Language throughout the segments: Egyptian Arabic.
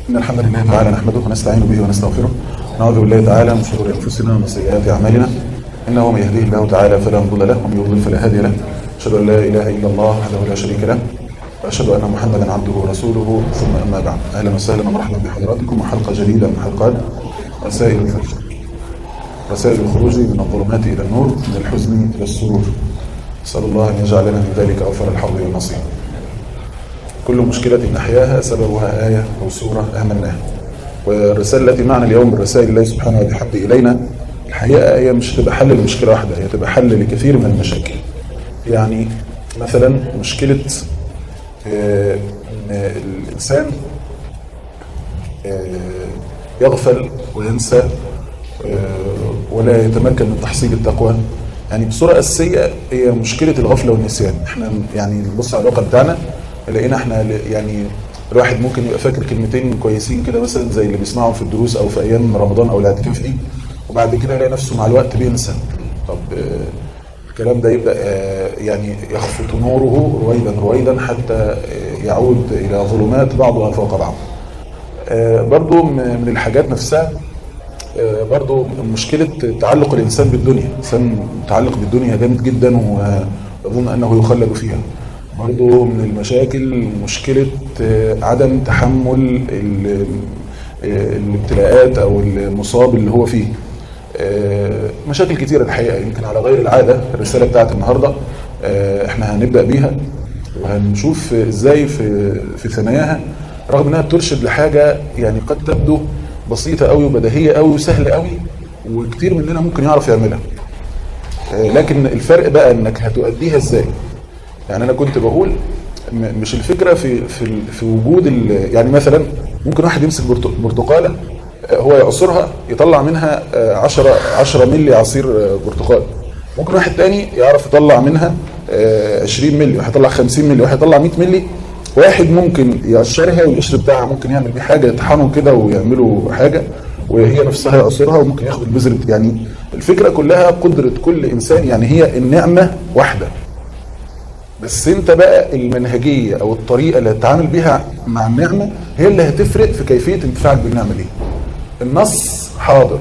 إن الحمد لله تعالى نحمده ونستعين به ونستغفره نعوذ بالله تعالى من شرور أنفسنا ومن سيئات أعمالنا إنه من يهديه الله تعالى فلا مضل له ومن يضلل فلا هادي له أشهد أن لا إله إلا الله وحده لا شريك له وأشهد أن محمدا عبده ورسوله ثم أما بعد أهلا وسهلا ومرحبا بحضراتكم وحلقة جديدة من حلقات رسائل الفجر رسائل الخروج من الظلمات إلى النور من الحزن إلى السرور أسأل الله أن يجعلنا من ذلك أوفر الحظ والنصيب كل مشكلة نحياها سببها آية أو سورة أهملناها والرسالة التي معنا اليوم من رسائل الله سبحانه وبحمده إلينا الحقيقة هي مش تبقى حل لمشكلة واحدة هي تبقى حل لكثير من المشاكل يعني مثلا مشكلة آه، إن الإنسان آه، يغفل وينسى آه، ولا يتمكن من تحصيل التقوى يعني بصورة أساسية هي مشكلة الغفلة والنسيان احنا يعني نبص على الواقع بتاعنا لقينا احنا ل- يعني الواحد ممكن يبقى فاكر كلمتين كويسين كده مثلا زي اللي بيسمعهم في الدروس او في ايام رمضان او الاعتكاف دي وبعد كده يلاقي نفسه مع الوقت بينسى طب آه، الكلام ده يبدا آه، يعني يخفت نوره رويدا رويدا حتى آه، يعود الى ظلمات بعضها فوق بعض آه، برضو م- من الحاجات نفسها آه، برضو مشكلة تعلق الإنسان بالدنيا الإنسان متعلق بالدنيا جامد جدا ويظن أنه يخلد فيها برضو من المشاكل مشكلة آه، عدم تحمل ال- آه، الابتلاءات أو المصاب اللي هو فيه آه، مشاكل كتيرة الحقيقة يمكن على غير العادة الرسالة بتاعت النهاردة آه، احنا هنبدأ بيها وهنشوف ازاي في في ثناياها رغم انها بترشد لحاجه يعني قد تبدو بسيطه قوي وبديهيه قوي وسهله قوي وكتير مننا ممكن يعرف يعملها آه، لكن الفرق بقى انك هتؤديها ازاي يعني انا كنت بقول م- مش الفكره في في ال- في وجود ال- يعني مثلا ممكن واحد يمسك برتق- برتقاله آه، هو يعصرها يطلع منها 10 10 مللي عصير آه، برتقال ممكن واحد تاني يعرف يطلع منها آه، 20 مللي واحد يطلع 50 مللي واحد يطلع 100 مللي واحد ممكن يقشرها والقشر بتاعها ممكن يعمل بيه حاجه يطحنه كده ويعملوا حاجه وهي نفسها يعصرها وممكن ياخد البذر يعني الفكره كلها قدره كل انسان يعني هي النعمه واحده بس انت بقى المنهجيه او الطريقه اللي هتتعامل بيها مع النعمه هي اللي هتفرق في كيفيه انتفاعك بالنعمه دي النص حاضر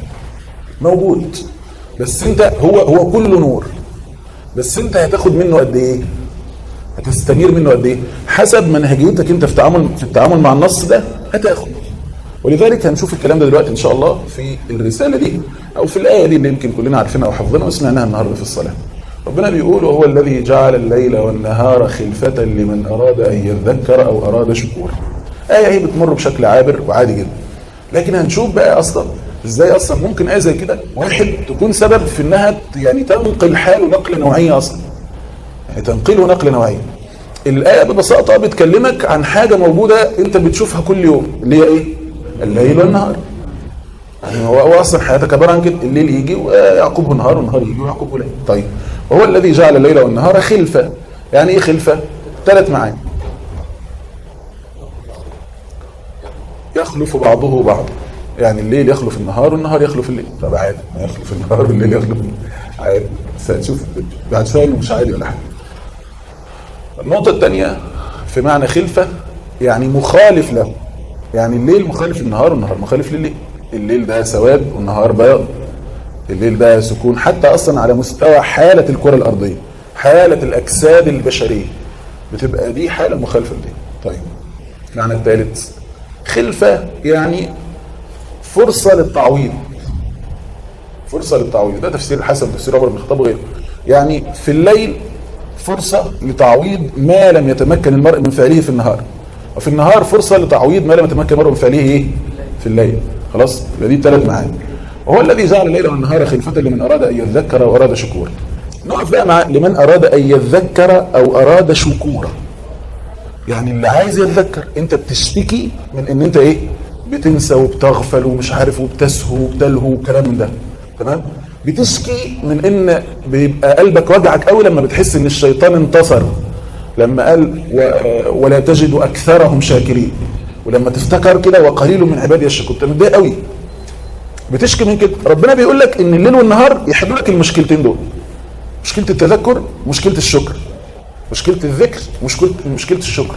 موجود بس انت هو هو كله نور بس انت هتاخد منه قد ايه هتستنير منه قد ايه حسب منهجيتك انت في التعامل في التعامل مع النص ده هتاخد ولذلك هنشوف الكلام ده دلوقتي ان شاء الله في الرساله دي او في الايه دي اللي يمكن كلنا عارفينها وحافظينها وسمعناها النهارده في الصلاه ربنا بيقول وهو الذي جعل الليل والنهار خلفة لمن أراد أن يذكر أو أراد شكورا آية هي بتمر بشكل عابر وعادي جدا لكن هنشوف بقى أصلا إزاي أصلا ممكن آية زي كده واحد تكون سبب في إنها يعني تنقل حاله نقلة نوعية أصلا يعني تنقله نقل نوعي الآية ببساطة بتكلمك عن حاجة موجودة أنت بتشوفها كل يوم اللي هي إيه؟ الليل والنهار يعني هو, هو أصلا حياتك عبارة عن كده الليل يجي ويعقبه نهار والنهار يجي ويعقبه ليل طيب وهو الذي جعل الليل والنهار خلفة يعني إيه خلفة؟ ثلاث معاني يخلف بعضه بعضا يعني الليل يخلف النهار والنهار يخلف الليل طب عادي ما يخلف النهار والليل يخلف الليل. عادي بس هتشوف بعد شويه إنه مش عادي ولا حاجه النقطة الثانية في معنى خلفة يعني مخالف له يعني الليل مخالف للنهار والنهار مخالف لليل الليل ده سواد والنهار بياض الليل ده سكون حتى أصلا على مستوى حالة الكرة الأرضية حالة الأجساد البشرية بتبقى دي حالة مخالفة لدي طيب المعنى الثالث خلفة يعني فرصة للتعويض فرصة للتعويض ده تفسير حسب تفسير عمر بن الخطاب وغيره يعني في الليل فرصة لتعويض ما لم يتمكن المرء من فعله في النهار وفي النهار فرصة لتعويض ما لم يتمكن المرء من فعله ايه في الليل خلاص يبقى دي ثلاث معاني وهو الذي جعل الليل والنهار خلفة لمن أراد أن يذكر وأراد شكورا نقف بقى مع لمن أراد أن يذكر أو أراد شكورا يعني اللي عايز يتذكر انت بتشتكي من ان انت ايه بتنسى وبتغفل ومش عارف وبتسهو وبتلهو والكلام من ده تمام بتشكي من ان بيبقى قلبك وجعك قوي لما بتحس ان الشيطان انتصر لما قال و- ولا تجد اكثرهم شاكرين ولما تفتكر كده وقليل من عبادي الشكور انت متضايق قوي بتشكي من كده ربنا بيقول لك ان الليل والنهار يحلوا لك المشكلتين دول مشكله التذكر مشكله الشكر مشكله الذكر مشكله مشكله الشكر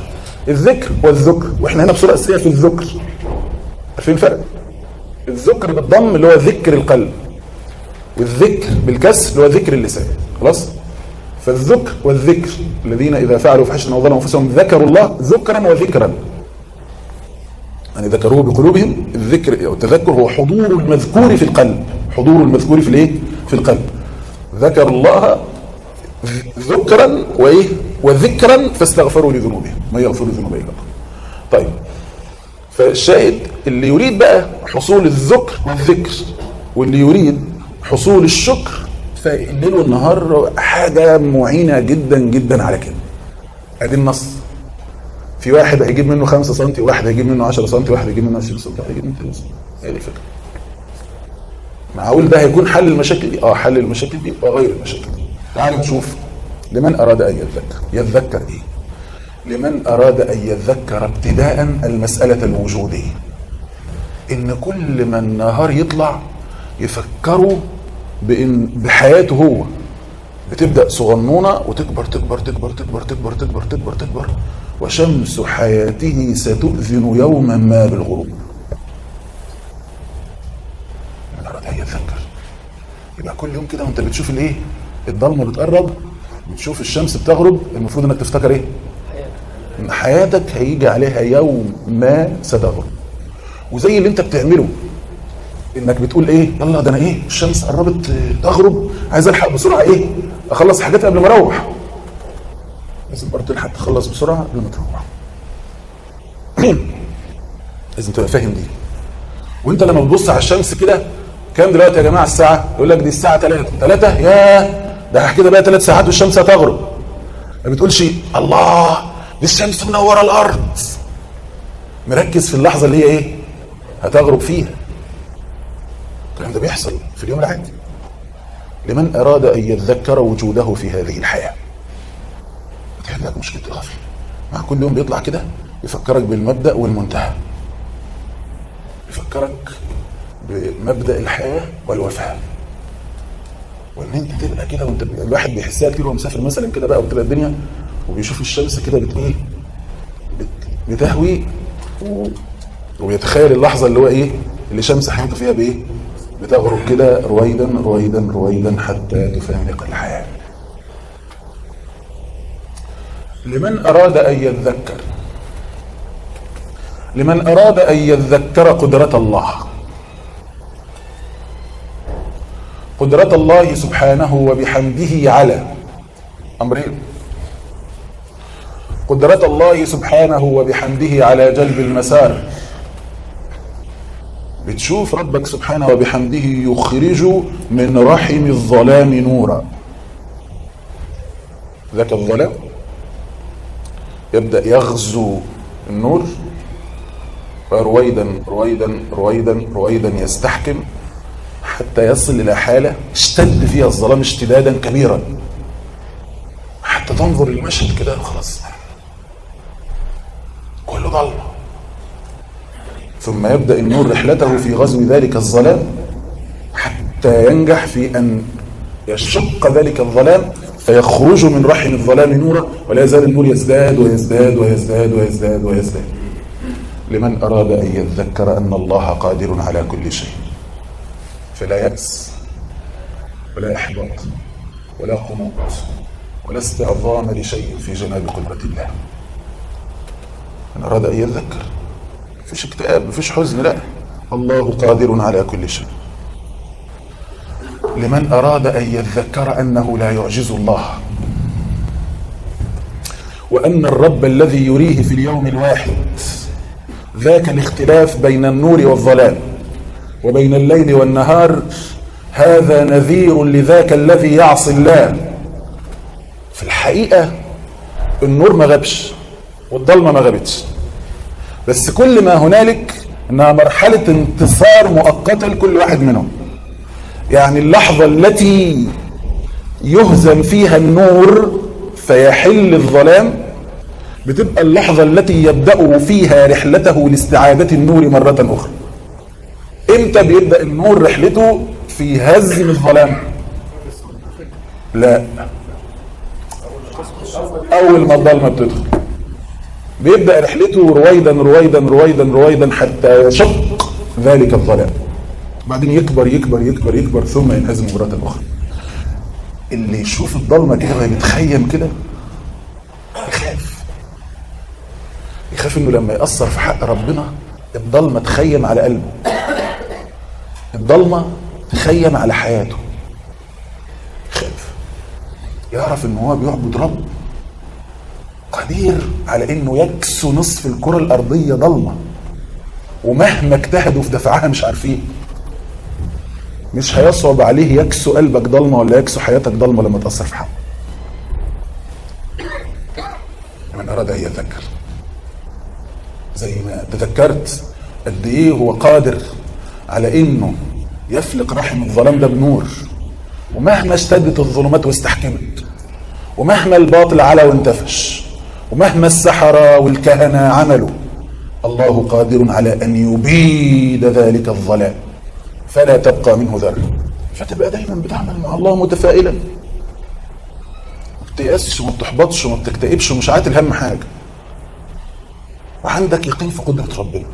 الذكر والذكر واحنا هنا بصوره اساسيه في الذكر عارفين الفرق الذكر بالضم اللي هو ذكر القلب والذكر بالكسر اللي هو ذكر اللسان خلاص فالذكر والذكر الذين اذا فعلوا فحشا او ظلموا انفسهم ذكروا الله ذكرا وذكرا يعني ذكروه بقلوبهم الذكر او التذكر هو حضور المذكور في القلب حضور المذكور في الايه في القلب ذكر الله ذكرا وايه وذكرا فاستغفروا لذنوبهم ما يغفر الذنوب الا الله طيب فالشاهد اللي يريد بقى حصول الذكر والذكر واللي يريد حصول الشكر فالليل والنهار حاجة معينة جدا جدا على كده ادي النص في واحد هيجيب منه 5 سم وواحد هيجيب منه 10 سم وواحد هيجيب منه 20 سم واحد هيجيب منه 30 سم هي دي الفكره معقول ده هيكون حل المشاكل دي اه حل المشاكل دي وغير المشاكل دي تعالوا نشوف لمن اراد ان يتذكر يتذكر ايه لمن اراد ان يتذكر ابتداء المساله الوجوديه ان كل ما النهار يطلع يفكروا بان بحياته هو بتبدا صغنونه وتكبر تكبر تكبر تكبر تكبر تكبر تكبر تكبر وشمس حياته ستؤذن يوما ما بالغروب من اراد ان يتذكر يبقى كل يوم كده وانت بتشوف الايه الضلمه بتقرب بتشوف الشمس بتغرب المفروض انك تفتكر ايه ان حياتك هيجي عليها يوم ما ستغرب وزي اللي انت بتعمله انك بتقول ايه يلا ده انا ايه الشمس قربت تغرب عايز الحق بسرعه ايه اخلص حاجاتي قبل ما اروح لازم برضه تلحق تخلص بسرعه قبل ما تروح لازم تبقى فاهم دي وانت لما بتبص على الشمس كده كام دلوقتي يا جماعه الساعه يقول لك دي الساعه 3 3 يا ده كده بقى 3 ساعات والشمس هتغرب ما بتقولش الله دي الشمس منوره الارض مركز في اللحظه اللي هي ايه هتغرب فيها الكلام ده بيحصل في اليوم العادي لمن اراد ان يتذكر وجوده في هذه الحياه بتحل لك مشكله الغفله مع كل يوم بيطلع كده يفكرك بالمبدا والمنتهى يفكرك بمبدا الحياه والوفاه وان انت تبقى كده وانت الواحد بيحسها كتير وهو مسافر مثلا كده بقى وتبقى الدنيا وبيشوف الشمس كده بت ايه بت- بتهوي وبيتخيل اللحظه اللي هو ايه اللي شمس حياته فيها بايه بتغرب كده رويدا رويدا رويدا حتى تفارق الحياه لمن اراد ان يتذكر لمن اراد ان يتذكر قدره الله قدرة الله سبحانه وبحمده على أمرين قدرة الله سبحانه وبحمده على جلب المسار بتشوف ربك سبحانه وبحمده يخرج من رحم الظلام نورا ذاك الظلام يبدأ يغزو النور رويدا رويدا رويدا رويدا يستحكم حتى يصل إلى حالة اشتد فيها الظلام اشتدادا كبيرا حتى تنظر المشهد كده خلاص كله ضلمة ثم يبدأ النور رحلته في غزو ذلك الظلام حتى ينجح في أن يشق ذلك الظلام فيخرج من رحم الظلام نورا ولا يزال النور يزداد ويزداد ويزداد ويزداد ويزداد لمن أراد أن يتذكر أن الله قادر على كل شيء فلا يأس ولا إحباط ولا قنوط ولا استعظام لشيء في جناب قدرة الله من أراد أن يتذكر مفيش اكتئاب مفيش حزن لا الله قادر على كل شيء لمن أراد أن يتذكر أنه لا يعجز الله وأن الرب الذي يريه في اليوم الواحد ذاك الاختلاف بين النور والظلام وبين الليل والنهار هذا نذير لذاك الذي يعصي الله في الحقيقة النور ما غابش والضلمة ما غابتش بس كل ما هنالك انها مرحلة انتصار مؤقتة لكل واحد منهم يعني اللحظة التي يهزم فيها النور فيحل الظلام بتبقى اللحظة التي يبدأ فيها رحلته لاستعادة النور مرة أخرى امتى بيبدأ النور رحلته في هزم الظلام لا أول ما الظلمة بتدخل بيبدا رحلته رويدا رويدا رويدا رويدا حتى يشق ذلك الظلام بعدين يكبر يكبر يكبر يكبر ثم ينهزم مرة أخرى اللي يشوف الضلمة كده وهي بتخيم كده يخاف يخاف انه لما يأثر في حق ربنا الضلمة تخيم على قلبه الضلمة تخيم على حياته يخاف يعرف ان هو بيعبد رب قدير على انه يكسو نصف الكرة الارضية ضلمة ومهما اجتهدوا في دفعها مش عارفين مش هيصعب عليه يكسو قلبك ضلمه ولا يكسو حياتك ضلمه لما تاثر في حقه. من اراد ان يتذكر. زي ما تذكرت قد ايه هو قادر على انه يفلق رحم الظلام ده بنور ومهما اشتدت الظلمات واستحكمت ومهما الباطل علا وانتفش ومهما السحرة والكهنة عملوا الله قادر على ان يبيد ذلك الظلام فلا تبقى منه ذره فتبقى دايما بتعمل مع الله متفائلا ما بتيأسش وما بتحبطش وما بتكتئبش ومش عاتل هم حاجه وعندك يقين في قدره ربنا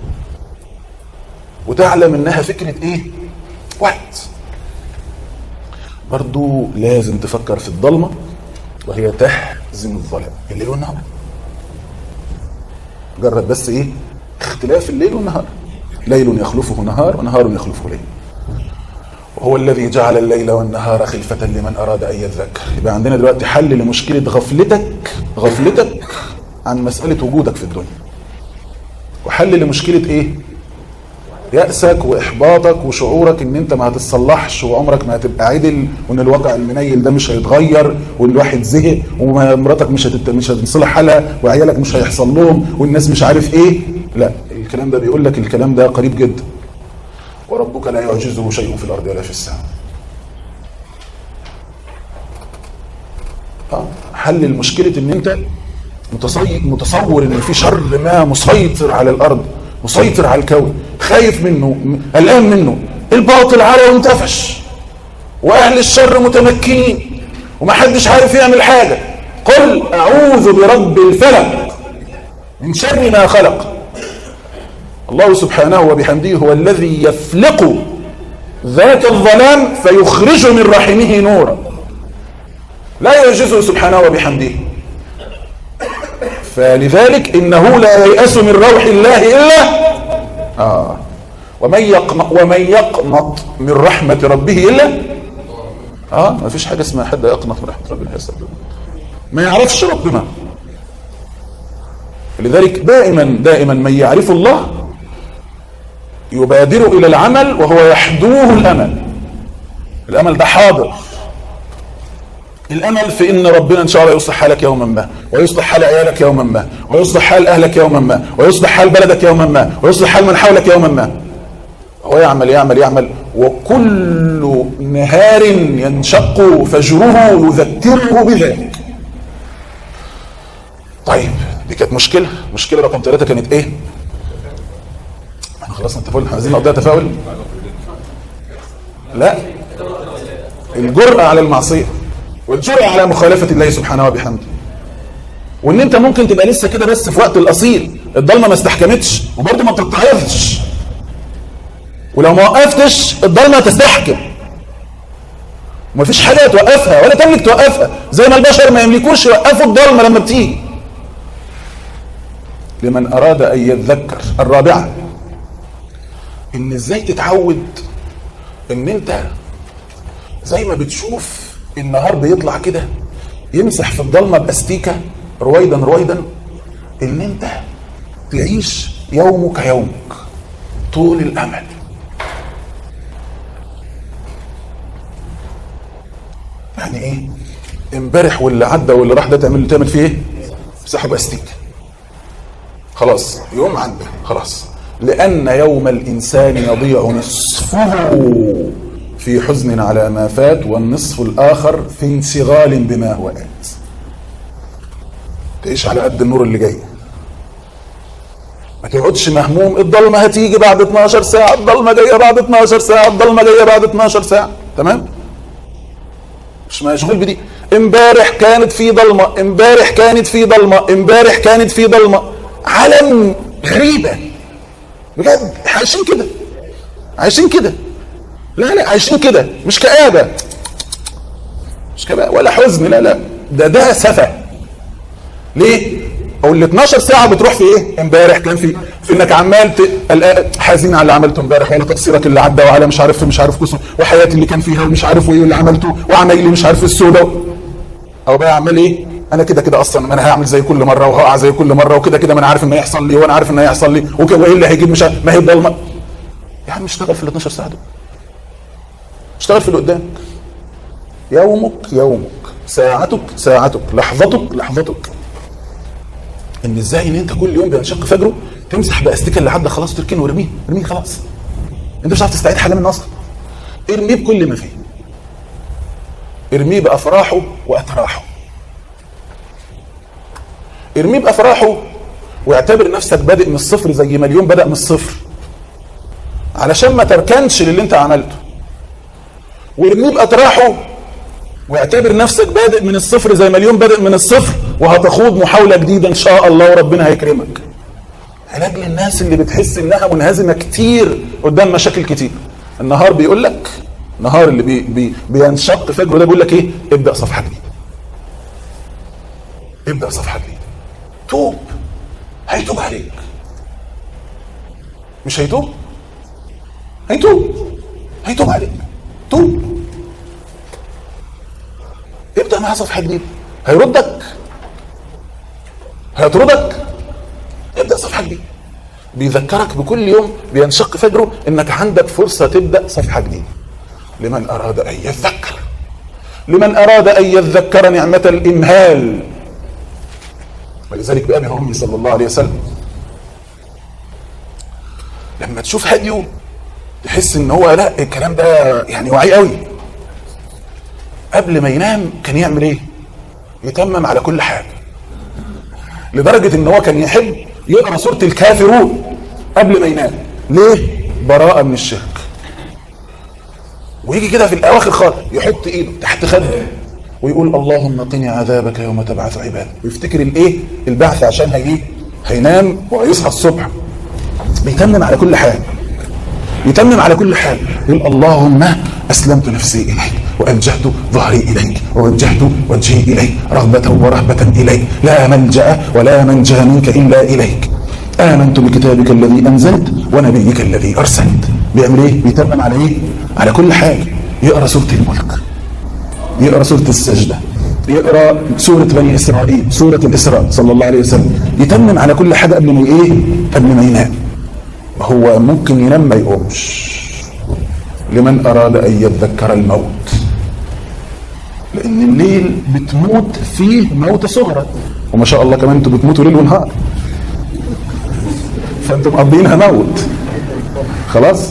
وتعلم انها فكره ايه؟ وقت برضو لازم تفكر في الضلمه وهي تهزم الظلام الليل والنهار جرب بس ايه؟ اختلاف الليل والنهار ليل يخلفه نهار ونهار يخلفه ليل وهو الذي جعل الليل والنهار خلفة لمن أراد أن يذكر يبقى عندنا دلوقتي حل لمشكلة غفلتك غفلتك عن مسألة وجودك في الدنيا وحل لمشكلة إيه؟ يأسك وإحباطك وشعورك إن أنت ما هتتصلحش وعمرك ما هتبقى عدل وإن الواقع المنيل ده مش هيتغير وإن الواحد زهق ومراتك مش هتت... مش هتنصلح حالها وعيالك مش هيحصل لهم والناس مش عارف إيه لا الكلام ده بيقول لك الكلام ده قريب جدا وربك لا يعجزه شيء في الارض ولا في السماء آه. حل المشكلة ان انت متصي- متصور ان في شر ما مسيطر على الارض مسيطر على الكون خايف منه م- قلقان منه الباطل على وانتفش واهل الشر متمكنين ومحدش عارف يعمل حاجة قل اعوذ برب الفلق من شر ما خلق الله سبحانه وبحمده هو الذي يفلق ذات الظلام فيخرج من رحمه نورا لا يعجزه سبحانه وبحمده فلذلك إنه لا ييأس من روح الله إلا آه ومن يقنط ومن يقنط من رحمة ربه إلا آه ما فيش حاجة اسمها حد يقنط من رحمة ربه إلا ما يعرفش ربنا لذلك دائما دائما من يعرف الله يبادر إلى العمل وهو يحدوه الأمل الأمل ده حاضر الأمل في إن ربنا إن شاء الله يصلح حالك يوما ما ويصلح حال عيالك يوما ما ويصلح حال أهلك يوما ما ويصلح حال بلدك يوما ما ويصلح حال من حولك يوما ما هو يعمل يعمل يعمل وكل نهار ينشق فجره يذكره بذلك طيب دي كانت مشكلة مشكلة رقم ثلاثة كانت ايه احنا خلصنا التفاؤل احنا عايزين نقضيها تفاؤل لا الجرأة على المعصية والجرأة على مخالفة الله سبحانه وبحمده وان انت ممكن تبقى لسه كده بس في وقت الاصيل الضلمه ما استحكمتش وبرضه ما بتتعظش ولو ما وقفتش الضلمه تستحكم ومفيش حاجه توقفها ولا تملك توقفها زي ما البشر ما يملكوش يوقفوا الضلمه لما بتيجي لمن اراد ان يتذكر الرابعه ان ازاي تتعود ان انت زي ما بتشوف النهار بيطلع كده يمسح في الضلمه باستيكه رويدا رويدا ان انت تعيش يومك يومك طول الامل يعني ايه امبارح واللي عدى واللي راح ده تعمل تعمل فيه ايه سحب استيك خلاص يوم عدى خلاص لان يوم الانسان يضيع نصفه في حزن على ما فات والنصف الاخر في انشغال بما هو ات تعيش على قد النور اللي جاي ما تقعدش مهموم الضلمه هتيجي بعد 12 ساعه الضلمه جايه بعد 12 ساعه الضلمه جايه بعد 12 ساعه تمام مش مشغول بدي امبارح كانت في ضلمه امبارح كانت في ضلمه امبارح كانت في ضلمه علم غريبه بجد عايشين كده عايشين كده لا لا عايشين كده مش كآبة مش كآبة ولا حزن لا لا ده ده سفه ليه؟ او ال 12 ساعه بتروح في ايه؟ امبارح كان في في انك عمال ت- حزين على اللي عملته امبارح وعلى تقصيرك اللي عدى وعلى مش عارف مش عارف قصه وحياتي اللي كان فيها ومش عارف وايه اللي عملته وعمايلي مش عارف السوداء او بقى عمال ايه؟ انا كده كده اصلا ما انا هعمل زي كل مره وهقع زي كل مره وكده كده ما انا عارف ان هيحصل لي وانا عارف ان هيحصل لي وكده وايه اللي هيجيب مش عارف ما هي الضلمه يا عم اشتغل في ال 12 ساعه دول اشتغل في اللي قدامك يومك يومك ساعتك ساعتك لحظتك لحظتك ان ازاي ان انت كل يوم بينشق فجره تمسح باستيكه اللي عدى خلاص تركنه ورميه ارميه خلاص انت مش عارف تستعيد حاجه منه اصلا ارميه بكل ما فيه ارميه بافراحه واتراحه ارميه بافراحه واعتبر نفسك بادئ من الصفر زي ما اليوم بدا من الصفر علشان ما تركنش للي انت عملته وارميه باتراحه واعتبر نفسك بادئ من الصفر زي ما اليوم بادئ من الصفر وهتخوض محاولة جديدة إن شاء الله وربنا هيكرمك علاج للناس اللي بتحس إنها منهزمة كتير قدام مشاكل كتير النهار بيقول لك النهار اللي بي بي بينشق فجره ده بيقول لك إيه ابدأ صفحة جديدة ابدأ صفحة جديدة توب هيتوب عليك مش هيتوب هيتوب هيتوب عليك توب ابدأ معاه صفحة جديدة هيردك هيطردك ابدأ صفحة جديدة بيذكرك بكل يوم بينشق فجره انك عندك فرصة تبدأ صفحة جديدة لمن اراد ان يذكر لمن اراد ان يذكر نعمة الامهال ولذلك بأبي وأمي صلى الله عليه وسلم لما تشوف هديه تحس ان هو لا الكلام ده يعني وعي قوي قبل ما ينام كان يعمل ايه يتمم على كل حاجه لدرجه ان هو كان يحب يقرا سوره الكافرون قبل ما ينام ليه براءه من الشرك ويجي كده في الاواخر خالص يحط ايده تحت خده ويقول اللهم قني عذابك يوم تبعث عبادك ويفتكر الايه البعث عشان هي هينام وهيصحى الصبح بيتمم على كل حاجه يتمم على كل حال يقول اللهم أسلمت نفسي إليك وألجأت ظهري إليك ووجهت وجهي إليك رغبة ورهبة إليك لا ملجأ ولا منجى منك إلا إليك آمنت بكتابك الذي أنزلت ونبيك الذي أرسلت بيعمل إيه؟ بيتمم على إيه؟ على كل حاجة يقرأ سورة الملك يقرأ سورة السجدة يقرأ سورة بني إسرائيل سورة الإسراء صلى الله عليه وسلم يتمم على كل حاجة قبل ما إيه؟ قبل ما ينام هو ممكن ينام ما يقومش لمن أراد أن يتذكر الموت لأن الليل بتموت فيه موت صغرى وما شاء الله كمان انتوا بتموتوا ليل ونهار فانتم مقضينها موت خلاص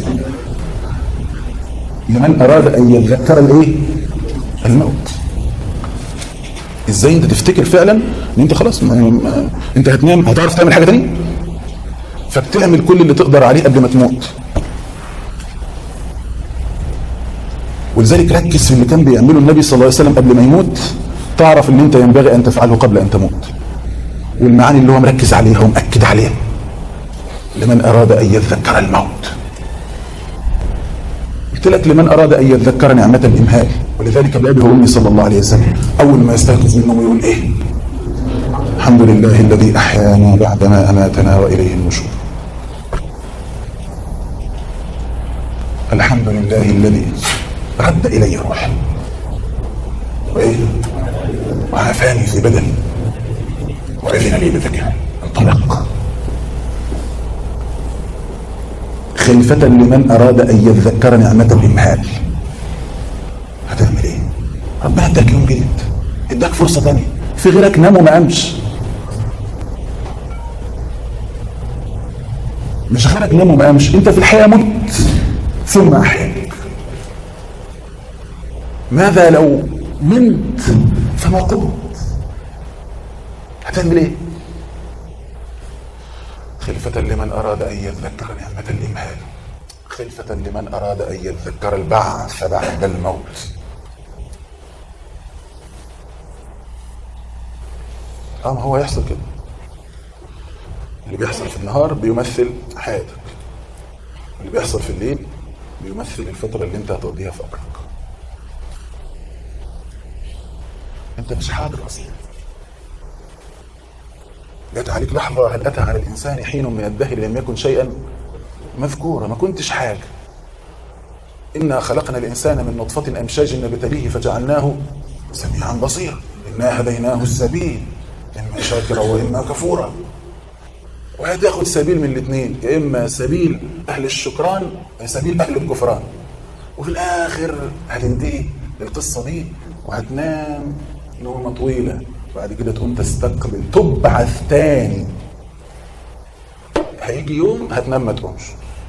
لمن أراد أن يتذكر الإيه؟ الموت ازاي انت تفتكر فعلا ان انت خلاص ما ما انت هتنام هتعرف تعمل حاجه تانية فبتعمل كل اللي تقدر عليه قبل ما تموت ولذلك ركز في اللي كان بيعمله النبي صلى الله عليه وسلم قبل ما يموت تعرف ان انت ينبغي ان تفعله قبل ان تموت والمعاني اللي هو مركز عليها ومأكد عليها لمن اراد ان يتذكر الموت قلت لك لمن اراد ان يتذكر نعمه الامهال ولذلك بابي وامي صلى الله عليه وسلم اول ما يستيقظ منه ويقول ايه الحمد لله الذي احيانا بعدما اماتنا واليه النشور الحمد لله الذي رد الي روحي وايه وعافاني في بدني واذن لي بذكر انطلق خلفة لمن أراد أن يتذكر نعمة الإمهال هتعمل إيه؟ ربنا اداك يوم جديد اداك فرصة تانية في غيرك نام وما قامش مش غيرك نام وما قامش انت في الحياة مت ثم أحياك ماذا لو نمت فما قمت هتعمل ايه خلفة لمن أراد أن يتذكر نعمة الإمهال خلفة لمن أراد أن يتذكر البعث بعد الموت اه ما هو يحصل كده اللي بيحصل في النهار بيمثل حياتك اللي بيحصل في الليل بيمثل الفترة اللي انت هتقضيها في قبرك انت مش حاضر اصلا جت عليك لحظة هل أتى على الإنسان حين من الدهر لم يكن شيئا مذكورا ما كنتش حاجة إنا خلقنا الإنسان من نطفة أمشاج نبتليه فجعلناه سميعا بصيرا إنا هديناه السبيل إما شاكرا وإما كفورا وهتاخد سبيل من الاثنين يا إما سبيل أهل الشكران يا سبيل أهل الكفران وفي الآخر هتنتهي القصة دي وهتنام نومة طويلة بعد كده تقوم تستقبل تبعث تاني هيجي يوم هتنام ما تقومش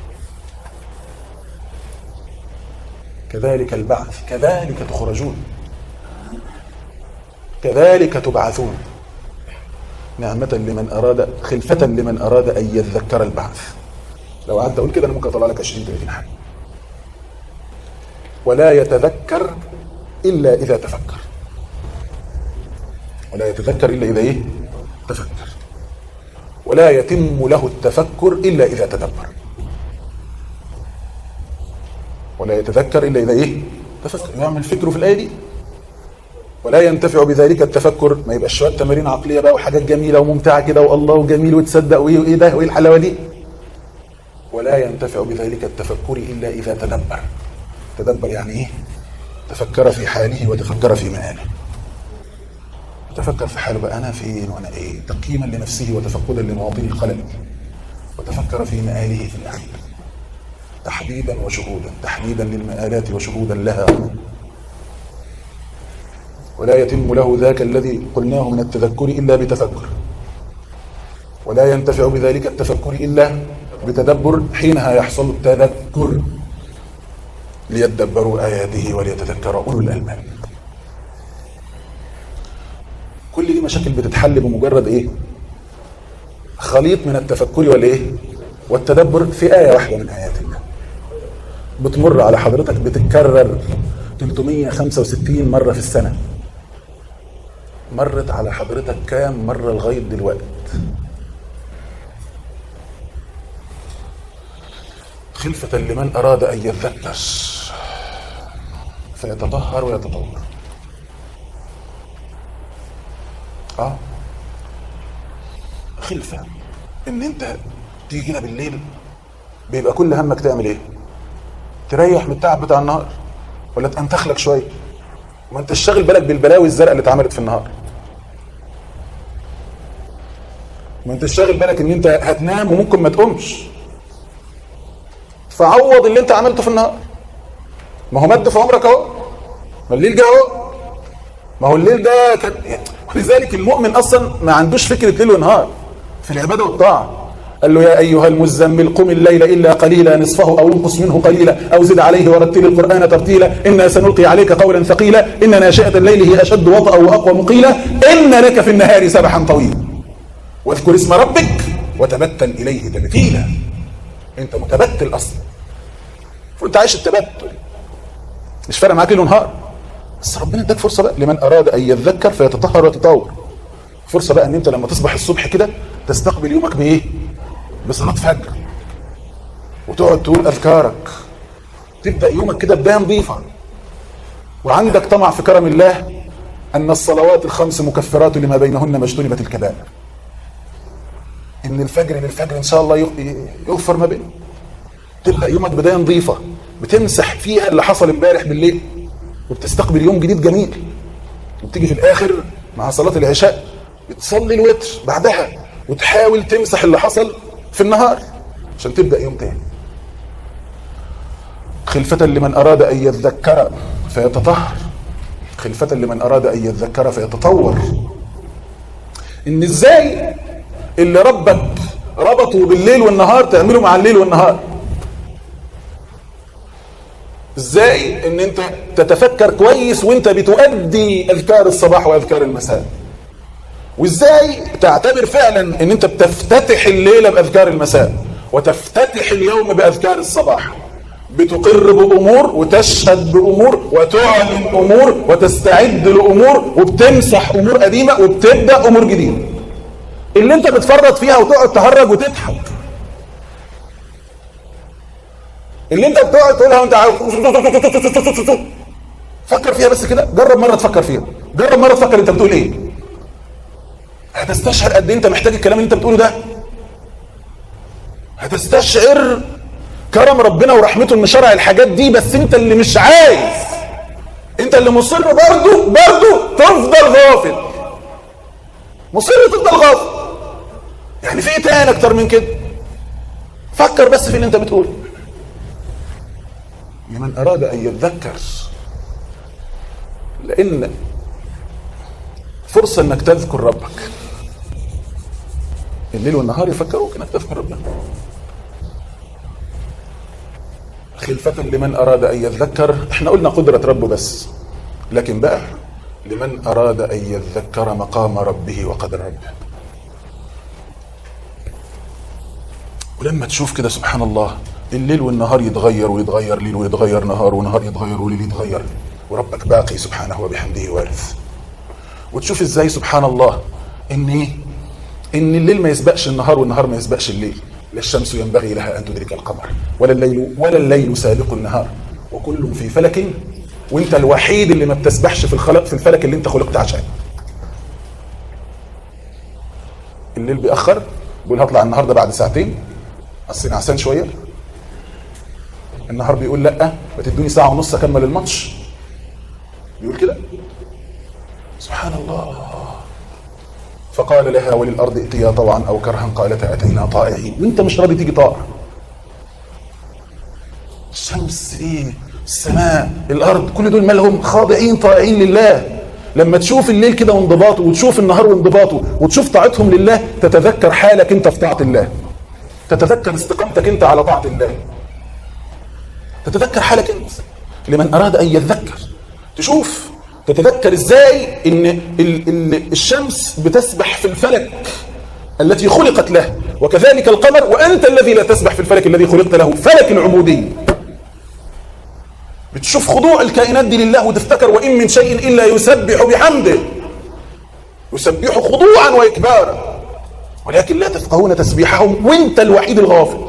كذلك البعث كذلك تخرجون كذلك تبعثون نعمة لمن أراد خلفة لمن أراد أن يذكر البعث لو قعدت أقول كده أنا ممكن أطلع لك 20 30 حاجة ولا يتذكر إلا إذا تفكر ولا يتذكر إلا إذا إيه؟ تفكر ولا يتم له التفكر إلا إذا تدبر ولا يتذكر إلا إذا إيه؟ تفكر يعمل فكره في الآية دي ولا ينتفع بذلك التفكر ما يبقاش شويه تمارين عقليه بقى وحاجات جميله وممتعه كده والله وجميل وتصدق وايه وايه ده وايه الحلاوه دي ولا ينتفع بذلك التفكر الا اذا تدبر تدبر يعني ايه تفكر في حاله وتفكر في مآله تفكر في حاله بقى انا فين وانا ايه تقييما لنفسه وتفقدا لمواطن الخلل وتفكر في مآله في الاخير تحديدا وشهودا تحديدا للمآلات وشهودا لها ولا يتم له ذاك الذي قلناه من التذكر إلا بتفكر ولا ينتفع بذلك التفكر إلا بتدبر حينها يحصل التذكر ليدبروا آياته وليتذكر أولو الألباب كل دي مشاكل بتتحل بمجرد إيه خليط من التفكر والإيه والتدبر في آية واحدة من آيات الله بتمر على حضرتك بتتكرر 365 مرة في السنة مرت على حضرتك كام مرة لغاية دلوقتي خلفة لمن أراد أن يذكر فيتطهر ويتطور اه خلفة ان انت تيجي كده بالليل بيبقى كل همك تعمل ايه تريح من التعب بتاع النهار ولا تنتخ لك شويه ما انت شاغل بالك بالبلاوي الزرقاء اللي اتعملت في النهار ما انت شاغل بالك ان انت هتنام وممكن ما تقومش فعوض اللي انت عملته في النهار ما هو مد في عمرك اهو ما الليل جه اهو ما هو الليل ده كان ولذلك المؤمن اصلا ما عندوش فكره ليل ونهار في العباده والطاعه قال له يا ايها المزمل قم الليل الا قليلا نصفه او انقص منه قليلا او زد عليه ورتل القران ترتيلا انا سنلقي عليك قولا ثقيلا ان ناشئه الليل هي اشد وطئا واقوى مقيلا ان لك في النهار سبحا طويلا واذكر اسم ربك وتبتل اليه تبتيلا انت متبتل اصلا وانت عايش التبتل مش فارق معاك ليل ونهار بس ربنا اداك فرصه بقى لمن اراد ان يذكر فيتطهر ويتطور فرصه بقى ان انت لما تصبح الصبح كده تستقبل يومك بايه بصلاه فجر وتقعد تقول اذكارك تبدا يومك كده بدايه نظيفه وعندك طمع في كرم الله ان الصلوات الخمس مكفرات لما بينهن ما اجتنبت الكبائر ان الفجر للفجر ان شاء الله يغفر ما بينه تبدا يومك بدايه نظيفه بتمسح فيها اللي حصل امبارح بالليل وبتستقبل يوم جديد جميل وبتيجي في الاخر مع صلاه العشاء بتصلي الوتر بعدها وتحاول تمسح اللي حصل في النهار عشان تبدا يوم تاني خلفة لمن أراد أن يذكر فيتطهر خلفة لمن أراد أن يذكر فيتطور إن إزاي اللي ربك ربطوا بالليل والنهار تعمله مع الليل والنهار ازاي ان انت تتفكر كويس وانت بتؤدي اذكار الصباح واذكار المساء وازاي تعتبر فعلا ان انت بتفتتح الليله باذكار المساء وتفتتح اليوم باذكار الصباح بتقر بامور وتشهد بامور وتعلن امور وتستعد لامور وبتمسح امور قديمه وبتبدا امور جديده اللي انت بتفرط فيها وتقعد تهرج وتضحك اللي انت بتقعد تقولها وانت عارف فكر فيها بس كده جرب مره تفكر فيها جرب مره تفكر انت بتقول ايه هتستشعر قد ايه انت محتاج الكلام اللي انت بتقوله ده هتستشعر كرم ربنا ورحمته ان شرع الحاجات دي بس انت اللي مش عايز انت اللي مصر برضه برضه تفضل غافل مصر تفضل غافل يعني في ايه تاني اكتر من كده فكر بس في اللي انت بتقوله لمن اراد ان يتذكر لان فرصه انك تذكر ربك الليل والنهار يفكروك انك تذكر ربنا خلفة لمن أراد أن يذكر احنا قلنا قدرة ربه بس لكن بقى لمن أراد أن يذكر مقام ربه وقدر ربه ولما تشوف كده سبحان الله الليل والنهار يتغير ويتغير ليل ويتغير نهار ونهار يتغير وليل يتغير وربك باقي سبحانه وبحمده وارث وتشوف ازاي سبحان الله ان ايه ان الليل ما يسبقش النهار والنهار ما يسبقش الليل لا الشمس ينبغي لها ان تدرك القمر ولا الليل ولا الليل سابق النهار وكل في فلك وانت الوحيد اللي ما بتسبحش في الخلق في الفلك اللي انت خلقت عشانه الليل بيأخر بيقول هطلع النهارده بعد ساعتين اصل نعسان شويه النهار بيقول لا ما تدوني ساعه ونص اكمل الماتش بيقول كده سبحان الله فقال لها وللارض ائتيا طوعا او كرها قالتا اتينا طائعين وانت مش راضي تيجي طائع الشمس ايه السماء الارض كل دول مالهم خاضعين طائعين لله لما تشوف الليل كده وانضباطه وتشوف النهار وانضباطه وتشوف طاعتهم لله تتذكر حالك انت في طاعه الله تتذكر استقامتك انت على طاعه الله تتذكر حالك انت لمن اراد ان يتذكر تشوف تتذكر ازاي ان ال ال الشمس بتسبح في الفلك التي خلقت له وكذلك القمر وانت الذي لا تسبح في الفلك الذي خلقت له فلك العبوديه بتشوف خضوع الكائنات دي لله وتفتكر وان من شيء الا يسبح بحمده يسبح خضوعا واكبارا ولكن لا تفقهون تسبيحهم وانت الوحيد الغافل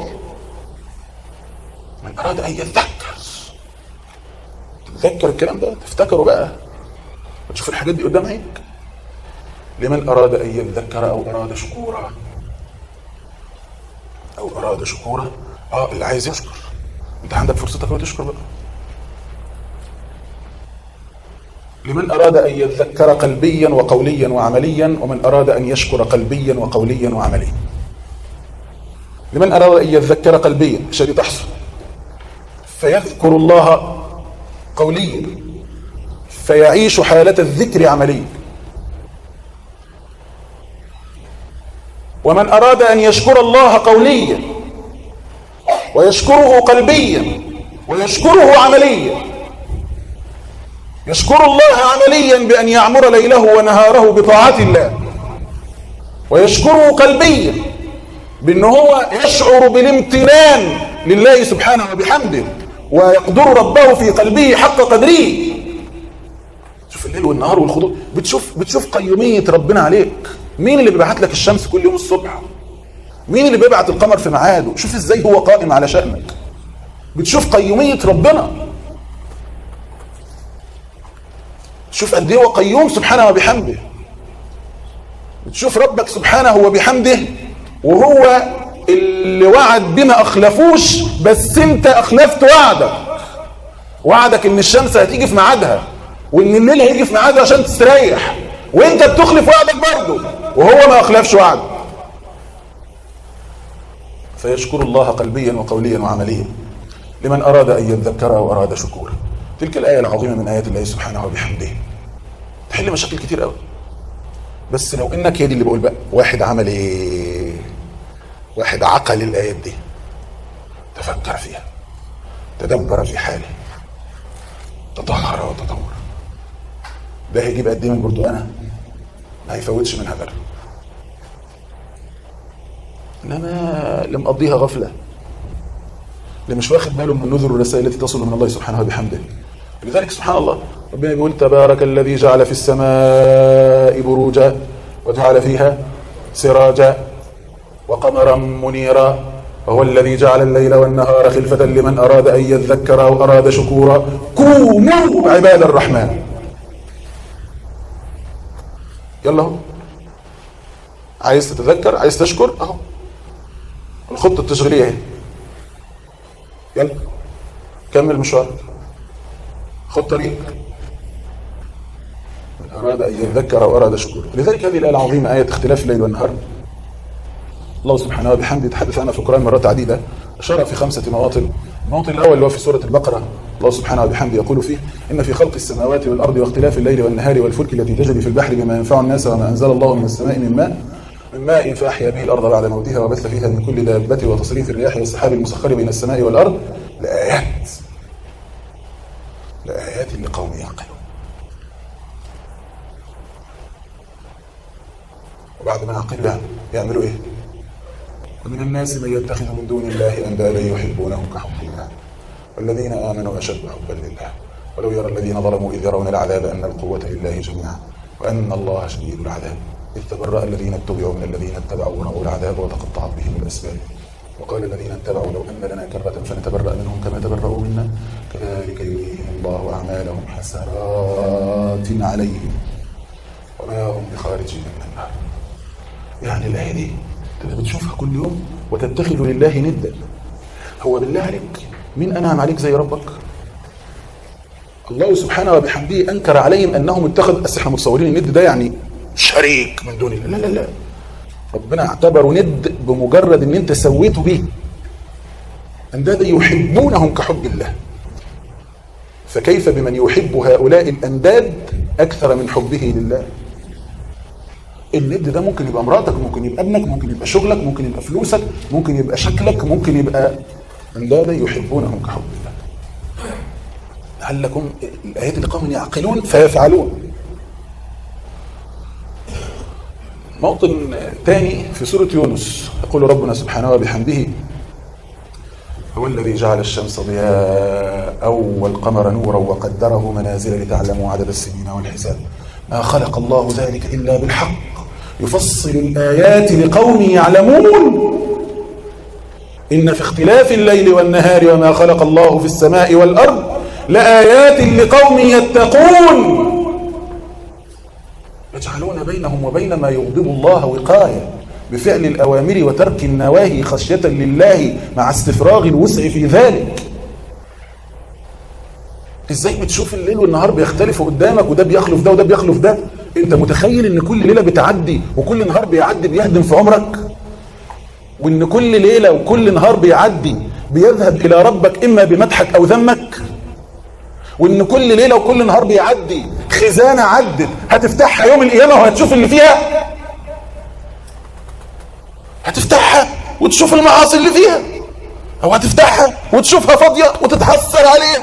من اراد ان يتذكر تتذكر الكلام ده تفتكره بقى وتشوف الحاجات دي قدام عينك لمن اراد ان يذكر او اراد شكورا او اراد شكورا اه اللي عايز يشكر انت عندك فرصتك تشكر بقى لمن أراد أن يذكر قلبيا وقوليا وعمليا ومن أراد أن يشكر قلبيا وقوليا وعمليا لمن أراد أن يذكر قلبيا شيء تحصل فيذكر الله قوليا فيعيش حالة الذكر عمليا ومن أراد أن يشكر الله قوليا ويشكره قلبيا ويشكره عمليا يشكر الله عمليا بأن يعمر ليله ونهاره بطاعة الله ويشكره قلبيا بأن هو يشعر بالامتنان لله سبحانه وبحمده ويقدر ربه في قلبه حق قدره شوف الليل والنهار والخضوع بتشوف بتشوف قيومية ربنا عليك مين اللي بيبعت لك الشمس كل يوم الصبح مين اللي بيبعت القمر في ميعاده شوف ازاي هو قائم على شأنك بتشوف قيومية ربنا شوف قد ايه هو قيوم سبحانه وبحمده بتشوف ربك سبحانه وبحمده وهو اللي وعد بما اخلفوش بس انت اخلفت وعدك وعدك ان الشمس هتيجي في ميعادها وان الليل هيجي في ميعاده عشان تستريح وانت بتخلف وعدك برضه وهو ما اخلفش وعده فيشكر الله قلبيا وقوليا وعمليا لمن اراد ان يذكر او اراد شكورا تلك الآية العظيمة من آيات الله سبحانه وبحمده تحل مشاكل كتير قوي بس لو انك هي دي اللي بقول بقى واحد عمل ايه واحد عقل الآيات دي تفكر فيها تدبر في حاله تطهر وتطور ده هيجيب قد ايه من برتقانه ما هيفوتش منها غير انما اللي مقضيها غفله اللي مش واخد باله من نذر الرسائل التي تصل من الله سبحانه وبحمده لذلك سبحان الله ربنا يقول تبارك الذي جعل في السماء بروجا وجعل فيها سراجا وقمرا منيرا وهو الذي جعل الليل والنهار خلفة لمن أراد أن يذكر أو أراد شكورا كونوا عباد الرحمن يلا هو عايز تتذكر عايز تشكر اهو الخطة التشغيلية اهي يلا كمل مشوارك خد طريق من أراد أن يذكر أو أراد شكور لذلك هذه الآية العظيمة آية اختلاف الليل والنهار الله سبحانه وبحمده يتحدث عنها في القرآن مرات عديدة أشار في خمسة مواطن الموطن الأول اللي هو في سورة البقرة الله سبحانه وبحمده يقول فيه إن في خلق السماوات والأرض واختلاف الليل والنهار والفلك التي تجري في البحر بما ينفع الناس وما أنزل الله من السماء من ماء من ماء فأحيا به الأرض بعد موتها وبث فيها من كل دابة وتصريف الرياح والسحاب المسخر بين السماء والأرض لآيات لآيات لقوم يعقلون وبعد ما يعقلوا يعملوا إيه؟ ومن الناس من يتخذ من دون الله أندادا يحبونهم كحب الله والذين آمنوا أشد حبا لله ولو يرى الذين ظلموا إذ يرون العذاب أن القوة لله جميعا وأن الله شديد العذاب إذ تبرأ الذين اتبعوا من الذين اتبعوا ورأوا العذاب وتقطعت بهم الأسباب وقال الذين اتبعوا لو أن لنا كرة فنتبرأ منهم كما تبرأوا منا كذلك يريهم الله أعمالهم حسرات عليهم وما هم بخارجين من النار يعني الآية دي انت بتشوفها كل يوم وتتخذ لله ندا هو بالله عليك مين أنعم عليك زي ربك الله سبحانه وبحمده أنكر عليهم أنهم اتخذوا بس احنا متصورين الند ده يعني شريك من دون الله لا لا لا ربنا اعتبره ند بمجرد ان انت سويته بيه اندادا يحبونهم كحب الله فكيف بمن يحب هؤلاء الانداد اكثر من حبه لله الند ده ممكن يبقى مراتك ممكن يبقى ابنك ممكن يبقى شغلك ممكن يبقى فلوسك ممكن يبقى شكلك ممكن يبقى اندادا يحبونهم كحب الله لعلكم الايات لقوم يعقلون فيفعلون موطن ثاني في سورة يونس يقول ربنا سبحانه وبحمده هو الذي جعل الشمس ضياء والقمر نورا وقدره منازل لتعلموا عدد السنين والحساب ما خلق الله ذلك إلا بالحق يفصل الآيات لقوم يعلمون إن في اختلاف الليل والنهار وما خلق الله في السماء والأرض لآيات لقوم يتقون يجعلون بينهم وبين ما يغضب الله وقاية بفعل الأوامر وترك النواهي خشية لله مع استفراغ الوسع في ذلك ازاي بتشوف الليل والنهار بيختلفوا قدامك وده بيخلف ده وده بيخلف ده انت متخيل ان كل ليلة بتعدي وكل نهار بيعدي بيهدم في عمرك وان كل ليلة وكل نهار بيعدي بيذهب الى ربك اما بمدحك او ذمك وان كل ليله وكل نهار بيعدي خزانه عدت هتفتحها يوم القيامه وهتشوف اللي فيها هتفتحها وتشوف المعاصي اللي فيها او هتفتحها وتشوفها فاضيه وتتحسر عليها